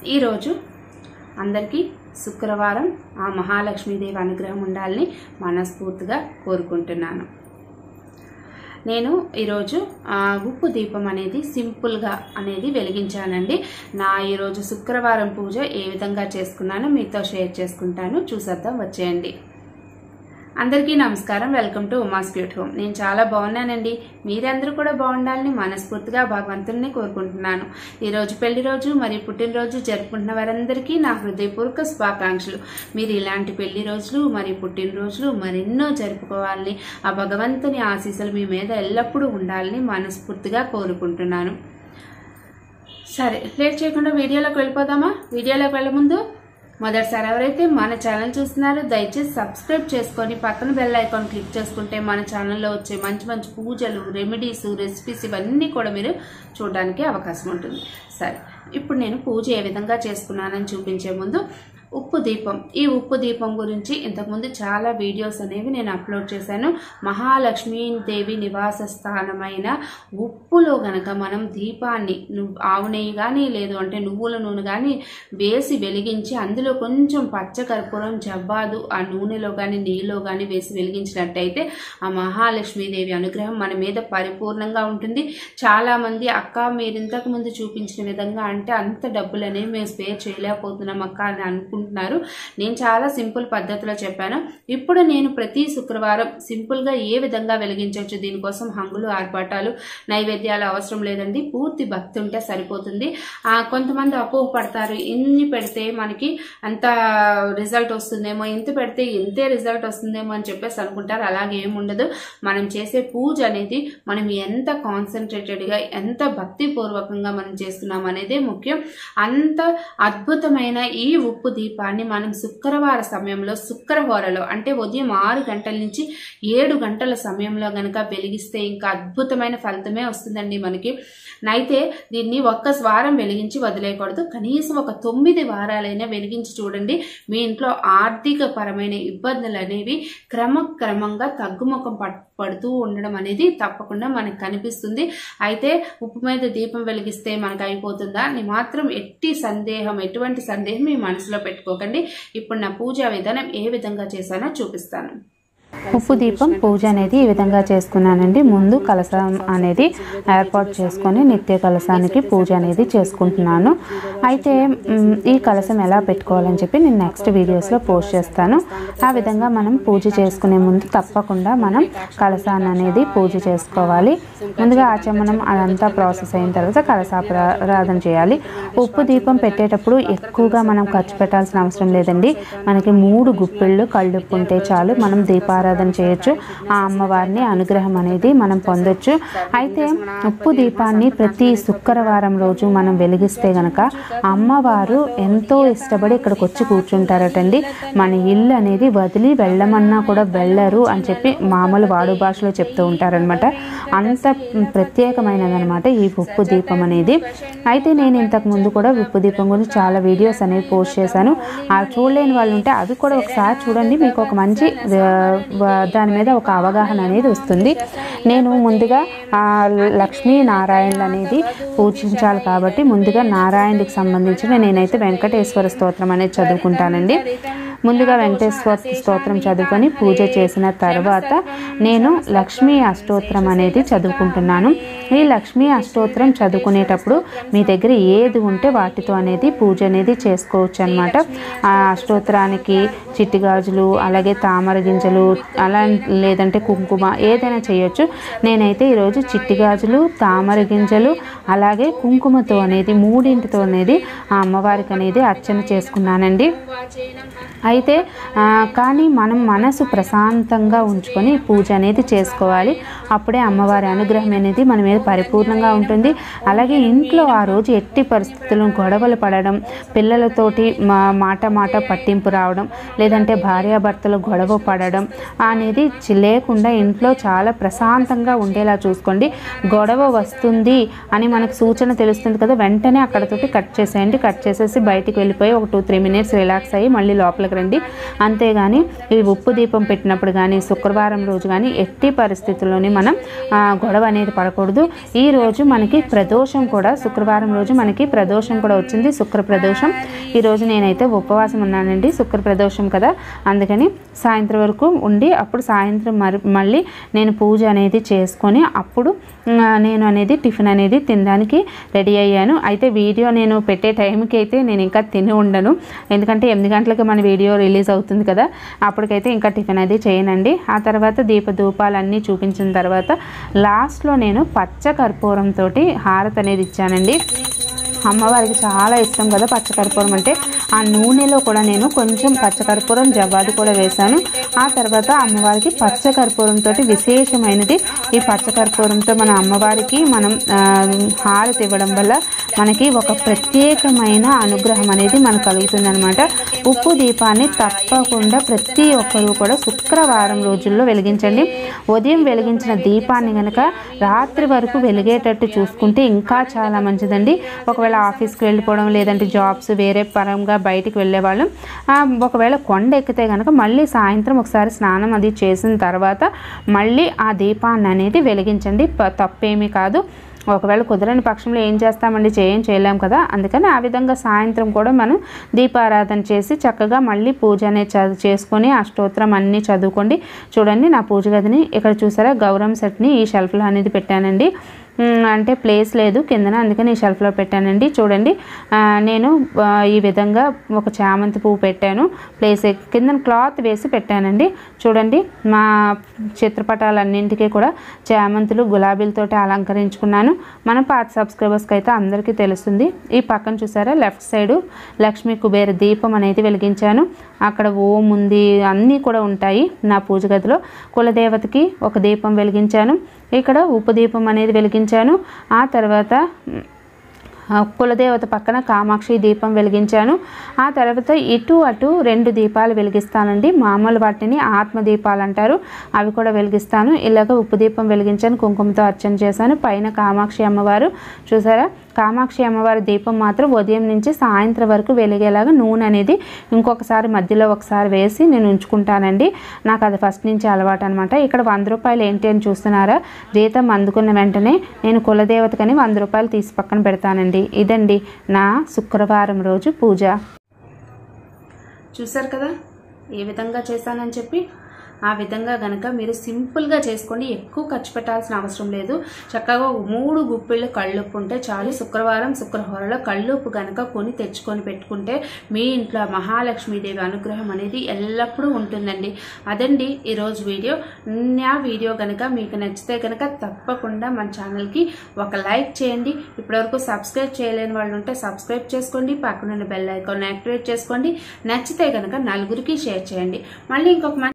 ఈరోజు అందరికీ శుక్రవారం ఆ మహాలక్ష్మీదేవి అనుగ్రహం ఉండాలని మనస్ఫూర్తిగా కోరుకుంటున్నాను నేను ఈరోజు ఆ, ఉప్పు దీపం అనేది సింపుల్గా అనేది వెలిగించానండి నా ఈరోజు శుక్రవారం పూజ ఏ విధంగా చేసుకున్నానో మీతో షేర్ చేసుకుంటాను చూసేద్దాం వచ్చేయండి అందరికీ నమస్కారం welcome to Uma's beauty home నేను చాలా బాగున్నానండి మీరందరూ కూడా బాగుండాలని మనస్ఫూర్తిగా భగవంతుడిని కోరుకుంటున్నాను ఈరోజు పెళ్లి రోజు మరియు పుట్టినరోజు జరుపుకుంటున్న వారందరికీ నా హృదయపూర్వక శుభాకాంక్షలు మీరు ఇలాంటి పెళ్లి రోజులు మరియు పుట్టినరోజులు మరెన్నో జరుపుకోవాలని ఆ భగవంతుని ఆశీస్సులు మీ మీద ఎల్లప్పుడూ ఉండాలని మనస్ఫూర్తిగా కోరుకుంటున్నాను సరే లేట్ చేయకుండా వీడియోలోకి వెళ్ళిపోదామా వీడియోలోకి వెళ్ళే ముందు మొదటిసారి ఎవరైతే మన ఛానల్ చూస్తున్నారో దయచేసి సబ్స్క్రైబ్ చేసుకొని పక్కన బెల్ ఐకాన్ క్లిక్ చేసుకుంటే మన ఛానల్లో వచ్చే మంచి మంచి పూజలు రెమెడీస్ రెసిపీస్ ఇవన్నీ కూడా మీరు చూడడానికి అవకాశం ఉంటుంది సరే ఇప్పుడు నేను పూజ ఏ విధంగా చేసుకున్నానని చూపించే ముందు ఉప్పు దీపం ఈ ఉప్పు దీపం గురించి ఇంతకుముందు చాలా వీడియోస్ అనేవి నేను అప్లోడ్ చేశాను మహాలక్ష్మీదేవి నివాస స్థానమైన ఉప్పులో గనక మనం దీపాన్ని నువ్వు ఆవు నెయ్యి కానీ లేదు అంటే నువ్వుల నూనె కానీ వేసి వెలిగించి అందులో కొంచెం పచ్చకర్పూరం జవ్వాదు ఆ నూనెలో కానీ నెయ్యిలో కానీ వేసి వెలిగించినట్టయితే ఆ మహాలక్ష్మీదేవి అనుగ్రహం మన మీద పరిపూర్ణంగా ఉంటుంది చాలామంది అక్క మీరు ఇంతకు ముందు చూపించిన విధంగా అంటే అంత డబ్బులు అనేవి మేము స్పేర్ చేయలేకపోతున్నాం అక్క అని అనుకుంటున్నారు నేను చాలా సింపుల్ పద్ధతిలో చెప్పాను ఇప్పుడు నేను ప్రతి శుక్రవారం సింపుల్గా ఏ విధంగా వెలిగించవచ్చు దీనికోసం హంగులు ఆర్భాటాలు నైవేద్యాలు అవసరం లేదండి పూర్తి భక్తి ఉంటే సరిపోతుంది ఆ, కొంతమంది అపోహ పడతారు ఇన్ని పెడితే మనకి అంత రిజల్ట్ వస్తుందేమో ఇంత పెడితే ఇంతే రిజల్ట్ వస్తుందేమో అని చెప్పేసి అనుకుంటారు అలాగే ఏముండదు మనం చేసే పూజ అనేది మనం ఎంత కాన్సన్ట్రేటెడ్గా ఎంత భక్తిపూర్వకంగా మనం చేస్తున్నాం అనేదే ముఖ్యం అంత అద్భుతమైన ఈ ఉప్పు దీపాన్ని మనం శుక్రవార సమయంలో శుక్రహోరలో అంటే ఉదయం ఆరు గంటల నుంచి ఏడు గంటల సమయంలో గనక వెలిగిస్తే ఇంకా అద్భుతమైన ఫలితమే వస్తుందండి మనకి అయితే దీన్ని ఒక్క వారం వెలిగించి వదిలేయకూడదు కనీసం ఒక తొమ్మిది వారాలైనా వెలిగించి చూడండి మీ ఇంట్లో ఆర్థిక పరమైన ఇబ్బందులు అనేవి క్రమక్రమంగా తగ్గుముఖం పట్ పడుతూ ఉండడం అనేది తప్పకుండా మనకు కనిపిస్తుంది అయితే ఉప్పు మీద దీపం వెలిగిస్తే మనకు అయిపోతుందా అని మాత్రం ఎట్టి సందేహం ఎటువంటి సందేహం మీ మనసులో పెట్టుకోకండి ఇప్పుడు నా పూజా విధానం ఏ విధంగా చేశానో చూపిస్తాను ఉప్పు దీపం పూజ అనేది ఈ విధంగా చేసుకున్నానండి ముందు కలశం అనేది ఏర్పాటు చేసుకొని నిత్య కలశానికి పూజ అనేది చేసుకుంటున్నాను అయితే మ్, ఈ కలశం ఎలా పెట్టుకోవాలని చెప్పి నేను నెక్స్ట్ వీడియోస్లో పోస్ట్ చేస్తాను ఆ విధంగా మనం పూజ చేసుకునే ముందు తప్పకుండా మనం కలశాన్ని అనేది పూజ చేసుకోవాలి ముందుగా ఆచమనం అదంతా ప్రాసెస్ అయిన తర్వాత కలశాపరాధన చేయాలి ఉప్పు దీపం పెట్టేటప్పుడు ఎక్కువగా మనం ఖర్చు పెట్టాల్సిన అవసరం లేదండి మనకి మూడు గుప్పిళ్ళు కళ్ళుప్పు ఉంటే చాలు మనం దీపారాధన చేయొచ్చు ఆ అమ్మవారిని అనుగ్రహం అనేది మనం పొందొచ్చు అయితే ఉప్పు దీపాన్ని ప్రతి శుక్రవారం రోజు మనం వెలిగిస్తే గనక అమ్మవారు ఎంతో ఇష్టపడి ఇక్కడికి వచ్చి కూర్చుంటారటండి మన ఇల్లు అనేది వదిలి వెళ్ళమన్నా కూడా వెళ్ళరు అని చెప్పి మామూలు వాడు భాషలో చెప్తూ ఉంటారనమాట అంత ప్రత్యేకమైనదనమాట ఈ ఉప్పు దీపం అనేది అయితే నేను ఇంతకు ముందు కూడా ఉప్పు దీపం గురించి చాలా వీడియోస్ అనేవి పోస్ట్ చేశాను ఆ చూడలేని వాళ్ళు ఉంటే అవి కూడా ఒకసారి చూడండి మీకు ఒక మంచి ఆ, వ- దాని మీద ఒక అవగాహన అనేది వస్తుంది నేను ముందుగా ఆ, లక్ష్మీ నారాయణులు అనేది పూజించాలి కాబట్టి ముందుగా నారాయణుడికి సంబంధించిన నేనైతే వెంకటేశ్వర స్తోత్రం అనేది చదువుకుంటానండి ముందుగా వెంకటేశ్వర స్తోత్రం చదువుకొని పూజ చేసిన తర్వాత నేను లక్ష్మీ అష్టోత్తరం అనేది చదువుకుంటున్నాను ఈ లక్ష్మీ అష్టోత్తరం చదువుకునేటప్పుడు మీ దగ్గర ఏది ఉంటే వాటితో అనేది పూజ అనేది చేసుకోవచ్చు అనమాట ఆ అష్టోత్తరానికి చిట్టి గాజులు అలాగే తామర గింజలు అలా లేదంటే కుంకుమ ఏదైనా చేయొచ్చు నేనైతే ఈరోజు చిట్టి గాజులు తామర గింజలు అలాగే కుంకుమతో అనేది మూడింటితో అనేది ఆ అమ్మవారికి అనేది అర్చన చేసుకున్నానండి అయితే ఆ, కానీ మనం మనసు ప్రశాంతంగా ఉంచుకొని పూజ అనేది చేసుకోవాలి అప్పుడే అమ్మవారి అనుగ్రహం అనేది మన మీద పరిపూర్ణంగా ఉంటుంది అలాగే ఇంట్లో ఆ రోజు ఎట్టి పరిస్థితుల్లో గొడవలు పడడం పిల్లలతోటి మా మాట మాట పట్టింపు రావడం లేదంటే భార్యాభర్తలు గొడవ పడడం అనేది చి- లేకుండా ఇంట్లో చాలా ప్రశాంతంగా ఉండేలా చూసుకోండి గొడవ వస్తుంది అని మనకు సూచన తెలుస్తుంది కదా వెంటనే అక్కడతోటి కట్ చేసేయండి కట్ చేసేసి బయటికి వెళ్ళిపోయి ఒక టూ త్రీ మినిట్స్ రిలాక్స్ అయ్యి మళ్ళీ లోపలికి చేసుకోవాలండి అంతేగాని ఈ ఉప్పు దీపం పెట్టినప్పుడు కానీ శుక్రవారం రోజు కానీ ఎట్టి పరిస్థితుల్లోని మనం ఆ, గొడవ అనేది పడకూడదు ఈ రోజు మనకి ప్రదోషం కూడా శుక్రవారం రోజు మనకి ప్రదోషం కూడా వచ్చింది శుక్ర ప్రదోషం ఈ రోజు నేనైతే ఉపవాసం ఉన్నానండి శుక్ర ప్రదోషం కదా అందుకని సాయంత్రం వరకు ఉండి అప్పుడు సాయంత్రం మరి మళ్ళీ నేను పూజ అనేది చేసుకొని అప్పుడు ఆ, నేను అనేది టిఫిన్ అనేది తినడానికి రెడీ అయ్యాను అయితే వీడియో నేను పెట్టే టైంకి అయితే నేను ఇంకా తిని ఉండను ఎందుకంటే ఎనిమిది గంటలకు మన వీడియో రిలీజ్ అవుతుంది కదా అప్పటికైతే ఇంకా టిఫిన్ అది చేయనండి ఆ తర్వాత దీప ధూపాలన్నీ చూపించిన తర్వాత లాస్ట్లో నేను పచ్చ కర్పూరంతో హారతి అనేది ఇచ్చానండి అమ్మవారికి చాలా ఇష్టం కదా పచ్చకర్పూరం అంటే ఆ నూనెలో కూడా నేను కొంచెం పచ్చకర్పూరం జవ్వాది కూడా వేశాను ఆ తర్వాత అమ్మవారికి పచ్చకర్పూరంతో విశేషమైనది ఈ పచ్చకర్పూరంతో మన అమ్మవారికి మనం ఆ, హారతి ఇవ్వడం వల్ల మనకి ఒక ప్రత్యేకమైన అనుగ్రహం అనేది మనకు కలుగుతుంది అనమాట ఉప్పు దీపాన్ని తప్పకుండా ప్రతి ఒక్కరూ కూడా శుక్రవారం రోజుల్లో వెలిగించండి ఉదయం వెలిగించిన దీపాన్ని కనుక రాత్రి వరకు వెలిగేటట్టు చూసుకుంటే ఇంకా చాలా మంచిదండి ఒకవేళ ఆఫీస్కి వెళ్ళిపోవడం లేదంటే జాబ్స్ వేరే పరంగా బయటికి వెళ్ళేవాళ్ళు ఆ, ఒకవేళ కొండ ఎక్కితే కనుక మళ్ళీ సాయంత్రం ఒకసారి స్నానం అది చేసిన తర్వాత మళ్ళీ ఆ దీపాన్ని అనేది వెలిగించండి ప- తప్పేమీ కాదు ఒకవేళ కుదరని పక్షంలో ఏం చేస్తామండి చేయం చేయలేం కదా అందుకని ఆ విధంగా సాయంత్రం కూడా మనం దీపారాధన చేసి చక్కగా మళ్ళీ పూజ అనేది చదువు చేసుకొని అష్టోత్తరం అన్నీ చదువుకోండి చూడండి నా పూజ గదిని ఇక్కడ చూసారా గౌరవం సెట్ని ఈ షెల్ఫ్లో అనేది పెట్టానండి ఉమ్, అంటే ప్లేస్ లేదు కిందన అందుకని ఈ షెల్ఫ్లో పెట్టానండి చూడండి ఆ, నేను ఆ, ఈ విధంగా ఒక చామంతి పువ్వు పెట్టాను ప్లేస్ ఎక్- కిందన క్లాత్ వేసి పెట్టానండి చూడండి మా చిత్రపటాలన్నింటికీ కూడా చామంతులు గులాబీలతోటి అలంకరించుకున్నాను మన పాత సబ్స్క్రైబర్స్కి అయితే అందరికీ తెలుస్తుంది ఈ పక్కన చూసారా లెఫ్ట్ సైడు లక్ష్మీ కుబేర దీపం అనేది వెలిగించాను అక్కడ ఓం ఉంది అన్నీ కూడా ఉంటాయి నా పూజ గదిలో కులదేవతకి ఒక దీపం వెలిగించాను ఇక్కడ ఉప్పు దీపం అనేది వెలిగించాను ఆ తర్వాత మ్, ఆ కులదేవత పక్కన కామాక్షి దీపం వెలిగించాను ఆ తర్వాత ఇటు అటు రెండు దీపాలు వెలిగిస్తానండి మామూలు వాటిని ఆత్మ దీపాలు అంటారు అవి కూడా వెలిగిస్తాను ఇలాగ ఉప్పు దీపం వెలిగించాను కుంకుమతో అర్చన చేశాను పైన కామాక్షి అమ్మవారు చూసారా కామాక్షి అమ్మవారి దీపం మాత్రం ఉదయం నుంచి సాయంత్రం వరకు వెలిగేలాగా నూనె అనేది ఇంకొకసారి మధ్యలో ఒకసారి వేసి నేను ఉంచుకుంటానండి నాకు అది ఫస్ట్ నుంచి అలవాటు అనమాట ఇక్కడ వంద రూపాయలు ఏంటి అని చూస్తున్నారా జీతం అందుకున్న వెంటనే నేను కులదేవతకని వంద రూపాయలు తీసి పక్కన పెడతానండి ఇదండి నా శుక్రవారం రోజు పూజ చూసారు కదా ఏ విధంగా చేశానని చెప్పి ఆ విధంగా గనక మీరు సింపుల్గా చేసుకోండి ఎక్కువ ఖర్చు పెట్టాల్సిన అవసరం లేదు చక్కగా ఒక మూడు గుప్పిళ్ళు కళ్ళుప్పు ఉంటే చాలు శుక్రవారం శుక్రవారంలో కళ్ళుప్పు గనక కొని తెచ్చుకొని పెట్టుకుంటే మీ ఇంట్లో మహాలక్ష్మీదేవి అనుగ్రహం అనేది ఎల్లప్పుడూ ఉంటుందండి అదండి ఈరోజు వీడియో నా వీడియో గనక మీకు నచ్చితే గనక తప్పకుండా మన ఛానల్కి ఒక లైక్ చేయండి ఇప్పటివరకు సబ్స్క్రైబ్ చేయలేని వాళ్ళు ఉంటే సబ్స్క్రైబ్ చేసుకోండి పక్కనున్న బెల్ ఐకాన్ యాక్టివేట్ చేసుకోండి నచ్చితే గనక నలుగురికి షేర్ చేయండి మళ్ళీ ఇంకొక మంచి